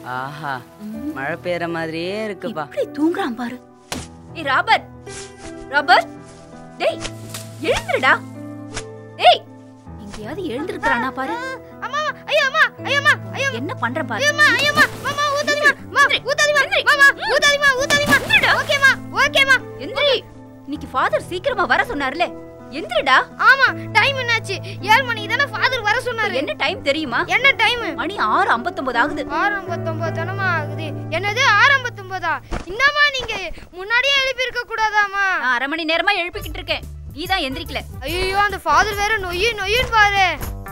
ஆஹா மழை பெய்யற மாதிரியே இருக்குப்பா எப்படி தூங்குறான் பாரு ஏய் ராபர்ட் ராபர்ட் டேய் எழுந்துருடா டேய் எங்கேயாவது எழுந்திருக்கிறானா பாரு அம்மா ஐயோ அம்மா ஐயோ அம்மா ஐயோ என்ன பண்ற பாரு அம்மா ஐயோ அம்மா மாமா ஊத்தாதீமா மா ஊத்தாதீமா மாமா ஊத்தாதீமா ஊத்தாதீமா ஓகேமா ஓகேமா எந்திரி இன்னைக்கு ஃபாதர் சீக்கிரமா வர சொன்னார்ல எந்திரிடா ஆமா டைம் என்னாச்சு ஏழு மணிக்கு தானே ஃபாதர் வர சொன்னாரு என்ன டைம் தெரியுமா என்ன டைம் மணி ஆறு ஐம்பத்தொன்பது ஆகுது ஆறு ஐம்பத்தொன்பது தானமா ஆகுது என்னது ஆறு ஐம்பத்தொன்பதா என்னம்மா நீங்க முன்னாடியே எழுப்பி இருக்க கூடாதாமா நான் அரை மணி நேரமா எழுப்பிக்கிட்டு இருக்கேன் நீ தான் எந்திரிக்கல ஐயோ அந்த ஃபாதர் வேற நொய்யு நொய்யுன்னு பாரு